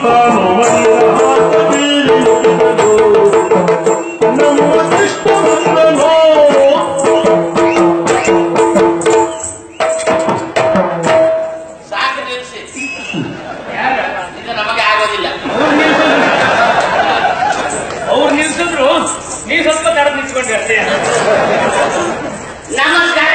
ತಾನು ನಮ್ಮ ಕೃಷ್ಣನಂದನೋ ಸಾಕು ನಿಲ್ಸಿ ಇದು ನಮಗೆ ಆಗೋದಿಲ್ಲ ಅವ್ರು ನಿಲ್ಸಿದ್ರು ನೀವು ಸ್ವಲ್ಪ ತಡೆದು ನಿಂತ್ಕೊಂಡ್ರಿ ಅಷ್ಟೇ ನಮಸ್ಕಾರ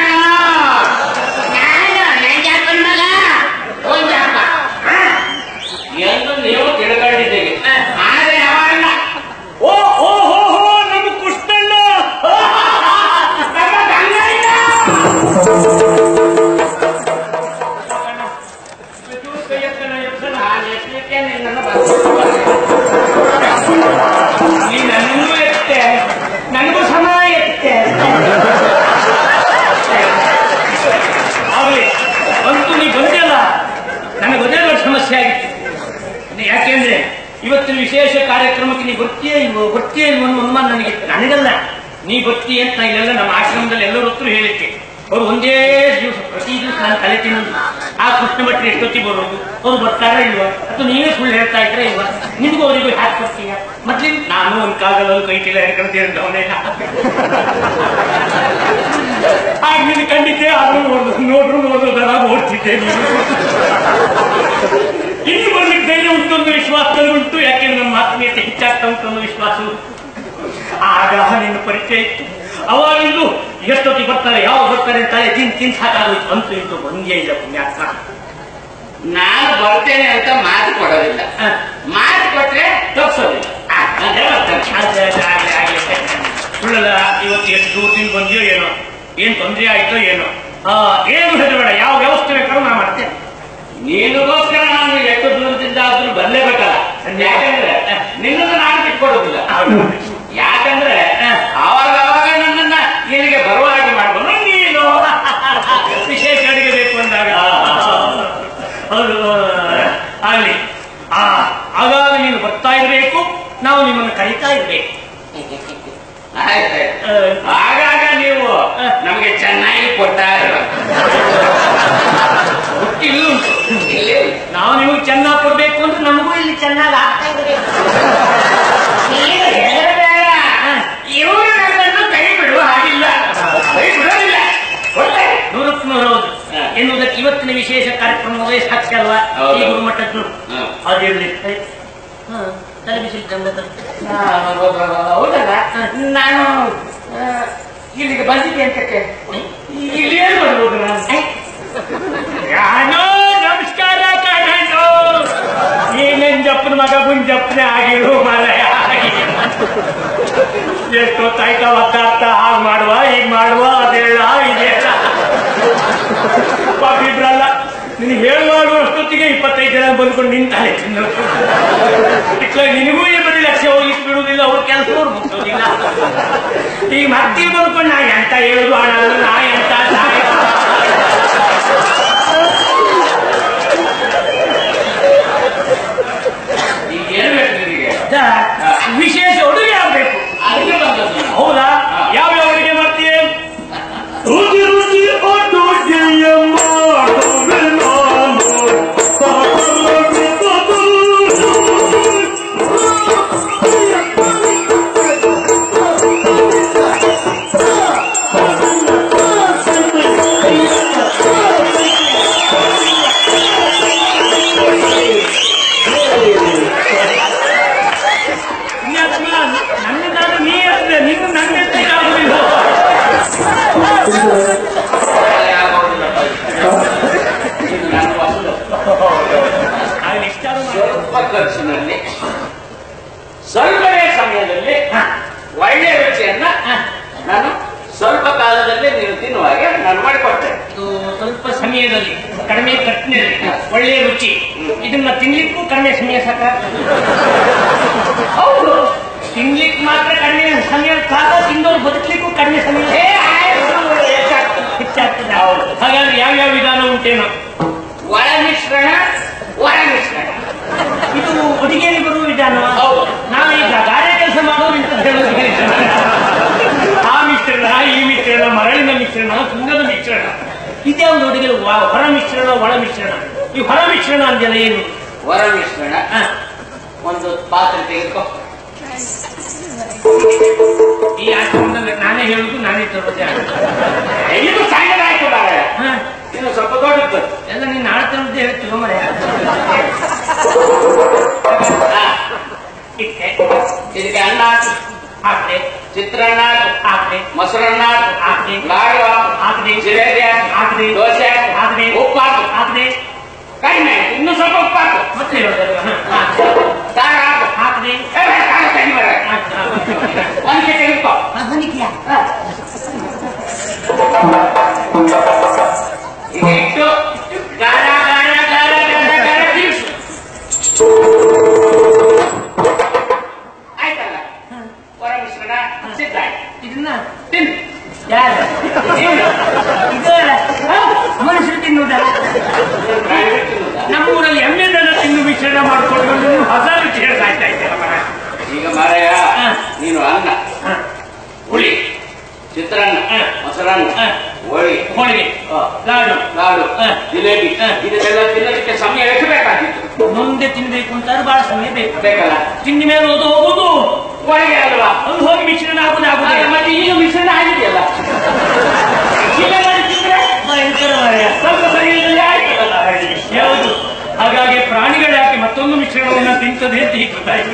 ನಾನು ನಂಜಪ್ಪನ ಮಗ ಒಂದಪ್ಪ ಎಂದು ನೀವು ತಿಳ್ಕೊಂಡಿದ್ದೀವಿ ಆದ್ರೆ ಅವನ್ನ ಓ ಓ ಹೋ ಹೋ ನಮ್ಮ ಕುಷ್ಟಣ್ಣ ನಮ್ಮ ಗಂಗಣ್ಣ ಕೈ ಎತ್ತಣ, ಎತ್ತಣ. ನಾನು ಎತ್ತಲಿಕ್ಕೆ ನಿನ್ನನ್ನು ಬರ್ತೀನಿ. ನೀ ನನಗೂ ಎತ್ತೆ ನನಗೂ ಸಮ ಎತ್ತೆ ಆಗ್ಲಿ ಅಂತೂ ನೀ ಬಂದಿಲ್ಲ ನನಗೆ ಒಂದೇ ದೊಡ್ಡ ಸಮಸ್ಯೆ ಆಗಿತ್ತು ನೀ ಯಾಕೆಂದ್ರೆ ಇವತ್ತಿನ ವಿಶೇಷ ಕಾರ್ಯಕ್ರಮಕ್ಕೆ ನೀ ಬರ್ತೀಯ ಇಲ್ವೋ ಬರ್ತೀಯ ಇಲ್ವೋ ಅನ್ನೋ ಅನುಮಾನ ನನಗೆ ನನಗಲ್ಲ ನೀ ಬರ್ತೀಯ ಅಂತ ನಾ ಇಲ್ಲೆಲ್ಲ ನಮ್ಮ ಆಶ್ರಮದಲ್ಲಿ ಎಲ್ಲರ ಹತ್ರ ಹೇಳಿಕ್ಕೆ ಅವ್ರು ಒಂದೇ ದಿವಸ ಪ್ರತಿ ದಿವಸ ನಾನು ತಲೆ ತಿನ್ನೋದು ಆ ಕೃಷ್ಣ ಭಟ್ರು ಎಷ್ಟೊತ್ತಿಗೆ ಬರೋದು ಅವ್ರು ಬರ್ತಾರ ಇಲ್ವಾ ಅಥವಾ ನೀವೇ ಸುಳ್ಳು ಹೇಳ್ತಾ ಇದ್ರೆ ಇಲ್ವಾ ನಿಮಗೂ ಅವರಿಗೂ ಹ್ಯಾಕ್ ಬರ್ತೀಯ ಮತ್ತೆ ನಾನು ಒಂದ್ ಕಾಲದಲ್ಲಿ ಒಂದು ಕೈ ಚೀಲ ಹಿಡ್ಕೊಳ್ತೀನಿ ಅಂತವನೇನ ಆಗ ನಿನ್ ಕಂಡಿದ್ದೆ ಆದ್ರೂ ನೋಡ್ದು ನೋಡ್ರು ನೋಡೋದರ ಓಡ್ತಿದ್ದೆ ನೀನು ಇನ್ನು ಬರ್ಲಿಕ್ಕೆ ಧೈರ್ಯ ಉಂಟು ಅನ್ನೋ ವಿಶ್ವಾಸದಲ್ಲಿ ಉಂಟು ಯಾಕೆಂದ್ರೆ ನಮ್ಮ ಆತ್ಮೀಯತೆ ಹೆಚ್ಚಾಗ್ತಾ ಉಂಟು ಅನ್ನೋ ವಿಶ್ವಾಸ ಉಂಟು. ಆಗ ನಿನ್ನ ಪರಿಚಯ ಇತ್ತು ಅವಾಗಿಂದು ಎಷ್ಟೊತ್ತಿಗೆ ಬರ್ತಾರೆ ಯಾವ ಬರ್ತಾರೆ ಅಂತ ತಿನ್ ತಿನ್ ಸಾಕಾಗೋಯ್ತು ಅಂತೂ ಇತ್ತು ಬಂದೇ ಇಲ್ಲ ಪುಣ್ಯಾತ್ಮ ನಾನು ಬರ್ತೇನೆ ಅಂತ ಮಾತು ಕೊಡೋದಿಲ್ಲ ಹ. ಮಾತು ಕೊಟ್ರೆ ತಪ್ಸೋದಿಲ್ಲ ಆ, ಅದೇ ಬರ್ತಾನೆ. ಅದೇ, ಅದೇ, ಅದೇ, ಅದೇ. ಸುಳ್ಳಲ್ಲ ಇವತ್ತು ಎಷ್ಟು ದೂರದಿಂದ ಬಂದಿಯೋ ಏನೋ ಏನ್ ತೊಂದರೆ ಆಯ್ತೋ ಏನೋ ಆ, ಏನು ಹೆದರಬೇಡ ಯಾವ ವ್ಯವಸ್ಥೆ ಬೇಕಾದ್ರೂ ನಾ ಮಾಡ್ತೇನೆ ನಿನಗೋಸ್ಕರ ನಾನು ಎಷ್ಟು ದೂರದಿಂದ ಆದ್ರೂ ಬರ್ಲೇಬೇಕಲ್ಲ ಯಾಕಂದ್ರೆ ನಿನ್ನನ್ನು ನಾನು ಬಿಟ್ಕೊಡೋದಿಲ್ಲ ಯಾಕಂದ್ರೆ ಅವಾಗ ಅವಾಗ ನನ್ನನ್ನ ಇಲ್ಲಿಗೆ ಬರುವ ಹಾಗೆ ಮಾಡ್ಕೊಂಡು ನೀನು ವಿಶೇಷ ಅಡಿಗೆ ಬೇಕು ಅಂದಾಗ ಹೌದು ಆಗ್ಲಿ ಆ ಆಗಾಗ ನೀನು ಬರ್ತಾ ಇರಬೇಕು ನಾವು ನಿಮ್ಮನ್ನು ಕರೀತಾ ಇರ್ಬೇಕು ಆಯ್ತಾಯ್ತು ಆಗಾಗ ನೀವು ನಮಗೆ ಚೆನ್ನಾಗಿ ಕೊಡ್ತಾ ಇರ್ಬೇಕು. ಇಲ್ಲಿ ಉಂಟು ಇಲ್ಲಿ ನಾವು ನಿಮಗೆ ಚೆನ್ನಾಗಿ ಕೊಡ್ಬೇಕು ಅಂದ್ರೆ ನಮಗೂ ಇಲ್ಲಿ ಚೆನ್ನಾಗಿ ಆಗ್ತಾ ಇರ್ಬೇಕು ನೀನು ಹೆದರಬೇಡ. ಇವರು ನನ್ನನ್ನು ಕೈ ಬಿಡುವ ಹಾಗಿಲ್ಲ ಕೈ ಬಿಡೋದಿಲ್ಲ ಕೊಡ್ತಾರೆ ನೂರಕ್ಕೆ ನೂರು ಹೌದು ಹ. ಎನ್ನುವುದಕ್ಕೆ ಇವತ್ತಿನ ವಿಶೇಷ ಕಾರ್ಯಕ್ರಮವೇ ಸಾಕ್ಷಿ ಅಲ್ವಾ ಹೌದು. ಈ ಗುರುಮಠದ್ದು ಹ. ಅದಿರಲಿ ತಲೆ ಬಿಸಿ ಹೌದಲ್ಲ ನಾನು ಆ, ಇಲ್ಲಿಗೆ ಬಂದಿದ್ದೆ ಅಂತ ಕೇಳಿ ಇಲ್ಲಿ ಏನ್ ಮಾಡ್ಬೋದು ನಾನು ಯಾನೋ ನಮಸ್ಕಾರ ಕಾಣೋ ನೀನೇನ್ ಜಪ್ಪನ ಮಗ ಗುಂಜಪ್ಪನೆ ಆಗಿರು ಮಾರಾಯ ಎಷ್ಟೊತ್ತಾಯ್ತ ಒದ್ದಾಡ್ತ ಹಾಗೆ ಮಾಡುವ ಹೀಗ್ ಮಾಡುವ ಅದೇಳ ಇದೇಳ ಪಾಪ ಇಬ್ರಲ್ಲ ನಿನಗೆ ಹೇಳುವಾಗ ಅಷ್ಟೊತ್ತಿಗೆ ಇಪ್ಪತ್ತೈದು ಜನ ಬಂದ್ಕೊಂಡು ನಿಂತಾರೆ ಇಟ್ಲ ನಿನಗೂ ಈ ಬರೀ ಲಕ್ಷ ಹೋಗಿ ಬಿಡುವುದಿಲ್ಲ ಅವ್ರ ಕೆಲಸದವ್ರು ಮುಗಿಸೋದಿಲ್ಲ ಈಗ ಮತ್ತೆ ಬಂದ್ಕೊಂಡು ನಾ ಎಂತ ಹೇಳುದು ಹಣ ನಾ ಎಂತ ಸಹಾಯ ಈಗ ಏನ್ ಬೇಕು ನಿನಗೆ ದ- ವಿಶೇಷ ಉಡುಗೆ ಆಗ್ಬೇಕು ಅಲ್ಲಿಗೆ ಬಂದದ್ದು ಹೌದಾ ಯಾವ ಯಾವ ಅಡುಗೆ ಮಾಡ್ತೀಯ ರುಚಿ ರುಚಿ ಅಡುಗೆಯ ಮಾಡುವೆ ನಾನು ಸಕಲವಿದ್ದದು. ಪುಣ್ಯಾತ್ಮ ನನ್ನದಾದ ನೀ ಅಂದ್ರೆ ನಿನ್ನ ನನ್ನ ಆಗುದಿಲ್ಲ ಆಗೋದಿಲ್ಲಪ್ಪ. ಇದು ನನ್ನ ವಸ್ತು. ಆಗಲಿ ಇಷ್ಟಾದ್ರೂ ಮಾಡಿ. ಸ್ವಲ್ಪ ಖರ್ಚಿನಲ್ಲಿ ಸ್ವಲ್ಪವೇ ಸಮಯದಲ್ಲಿ ಒಳ್ಳೆಯ ರುಚಿಯನ್ನ ನಾನು ಸ್ವಲ್ಪ ಕಾಲದಲ್ಲಿ ನೀವು ತಿನ್ನುವ ಹಾಗೆ ನಾನು ಮಾಡಿಕೊಡ್ತೇನೆ ಇದು ಸ್ವಲ್ಪ ಸಮಯದಲ್ಲಿ ಕಡಿಮೆ ಖರ್ಚಿನಲ್ಲಿ ಒಳ್ಳೆಯ ರುಚಿ ಇದನ್ನ ತಿನ್ಲಿಕ್ಕೂ ಕಡಿಮೆ ಸಮಯ ಸಾಕ ಹೌದು ತಿನ್ಲಿಕ್ಕೆ ಮಾತ್ರ ಕಡಿಮೆ ಸಮಯ ಸಾಕ ತಿಂದವ್ರು ಬದುಕಲಿಕ್ಕೂ ಕಡಿಮೆ ಸಮಯ ಏ, ಆಯ್ತು, ಹೆಚ್ಚಾಗ್ತದೆ. ಹೆಚ್ಚಾಗ್ತದೆ ಹಾಗಾದ್ರೆ ಯಾವ್ಯಾವ ವಿಧಾನ ಉಂಟೇನೋ ಒಳ ಮಿಶ್ರಣ ಹೊರ ಮಿಶ್ರಣ ಇದು ಅಡಿಗೆಯಲ್ಲಿ ಬರುವ ವಿಧಾನ ಹೌದು. ನಾವು ಈಗ ಗಾರೆ ಕೆಲಸ ಮಾಡೋರು ಅಂತ ಹೇಳೋದು ಆ ಮಿಶ್ರಣ ಈ ಮಿಶ್ರಣ ಮರಳಿನ ಮಿಶ್ರಣ ಸುಂಗದ ಮಿಶ್ರಣ ಇದ್ಯಾವುದು ಅಡಿಗೆ ವ- ಹೊರ ಮಿಶ್ರಣ ಒಳ ಮಿಶ್ರಣ ಈ ಹೊರ ಮಿಶ್ರಣ ಅಂದೆಲ್ಲ ಏನು ವರ ಮಿಶ್ರಣ ಹ. ಒಂದು ಪಾತ್ರೆ ತೆಗೆದುಕೋ ಈ ಆಶ್ರಮದಲ್ಲಿ ನಾನೇ ಹೇಳುದು ನಾನೇ ತರೋದೇ ಆಗುತ್ತೆ. ಇದು ಸಣ್ಣದಾಯ್ತು ಮಾರಾಯ. ಹ. ಇನ್ನು ಸ್ವಲ್ಪ ದೊಡ್ಡದು ಎಲ್ಲ ನೀನ್ ಆಡ್ತಂತೆ ಹೇಳ್ತೀವ ಮರೆ ಹಾ, ಇಟ್ಟೆ ಇದಕ್ಕೆ ಅನ್ನ ಹಾಕು ಹಾಕ್ದೆ ಚಿತ್ರಾನ್ನ ಹಾಕು ಹಾಕ್ದೆ ಮೊಸರನ್ನ ಹಾಕು ಹಾಕ್ದೆ ಲಾಡು ಹಾಕು ಹಾಕ್ದೆ ಜಿಲೇಬಿ ಹಾಕು ಹಾಕ್ದೆ ದೋಸೆ ಹಾಕು ಹಾಕ್ದೆ ಉಪ್ಪು ಹಾಕು ಹಾಕ್ದೆ ಕಡಿಮೆ ಇನ್ನು ಸ್ವಲ್ಪ ಉಪ್ಪು ಹಾಕು ಮತ್ತೆ ಹೇಳೋದಲ್ವಾ? ಹ, ಹಾಕ್ದೆ. ಖಾರ ಹಾಕು ಹಾಕ್ದೆ ಏ, ಬೇಡ, ಖಾರ ಕಡಿಮೆ ಮಾರಾಯ. ಹಾಕ್ದೆ. ಒಂದು ಕೆಟ್ಟೆ ಇಟ್ಕೋ ಈಗ ಇಟ್ಟು ಖಾರ ಖಾರ ಖಾರ ಖಾರ ಖಾರ ತಿರ್ಗ್ಸು. ಆಯ್ತಲ್ಲ ವರ ಮಿಶ್ರಣ ಸಿದ್ಧ ಆಯ್ತು ಇದನ್ನ ತಿನ್ನು ಯಾರು ನೀನು. ಇದು ಮನುಷ್ಯರು ತಿನ್ನುವುದಲ್ಲ ಪ್ರಾಣಿಗಳು ತಿನ್ನುವುದಾ? ನಮ್ಮೂರಲ್ಲಿ ಎಮ್ಮೆ ದನ ತಿನ್ನು ಮಿಶ್ರಣ ಮಾಡ್ಕೊಂಡು ನೀವು ಹೊಸ ವಿಷಯ ಸಾಯ್ತಾ ಇದ್ದೀರ ಮರ ಈಗ ಮಾರಾಯ ಹ. ನೀನು ಅನ್ನ ಹ. ಹುಳಿ ಚಿತ್ರಾನ್ನ ಹ. ಮೊಸರನ್ನ ಹ. ಹೋಳಿಗೆ ಹೋಳಿಗೆ ಹ. ಲಾಡು ಲಾಡು ಹ. ಜಿಲೇಬಿ ಹ. ಇದನ್ನೆಲ್ಲ ತಿನ್ನೋದಕ್ಕೆ ಸಮಯ ಎಷ್ಟು ಬೇಕಾಗಿತ್ತು ಮುಂದೆ ತಿನ್ಬೇಕು ಅಂತಾರೆ ಬಹಳ ಸಮಯ ಬೇಕು ಬೇಕಲ್ಲ ತಿಂದ ಮೇಲೆ ಓದು ಹೋಗುದು ಹೋಳಿಗೆ ಅಲ್ವಾ ಅದು ಹೋಗಿ ಮಿಶ್ರಣ ಆಗುದು ಆಗ ಆಗುದು ಮತ್ತೆ ಈಗ ಮಿಶ್ರಣ ಆಗಿದೆಯಲ್ಲ ಇಲ್ಲ ಮಾಡಿ ತಿಂದ್ರೆ ಭಯಂಕರ ಮಾರಾಯ. ಸ್ವಲ್ಪ ಸರಿ ಇದ್ರೆ ಆಯ್ತಲ್ಲ ಯಾವುದು ಹಾಗಾಗಿ ಪ್ರಾಣಿಗಳು ಯಾಕೆ ಮತ್ತೊಂದು ಮಿಶ್ರಣವನ್ನು ತಿಂತದೆ ಅಂತ ಹೀಗೆ ಗೊತ್ತಾಯ್ತು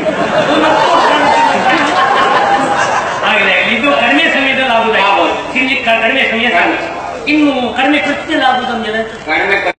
ಹಾಗೆ ಇದು ಕಡಿಮೆ ಸಮಯದಲ್ಲಿ ಆಗುದು ಹೌದು. ತಿನ್ಲಿಕ್ಕೆ ಕಡಿಮೆ ಸಮಯ ಸಾಕು. ಇನ್ನು ಕಡಿಮೆ ಕೃತ್ಯದಲ್ಲಿ ಆಗುದು ಅಂದ್ರೆ ಕಡಿಮೆ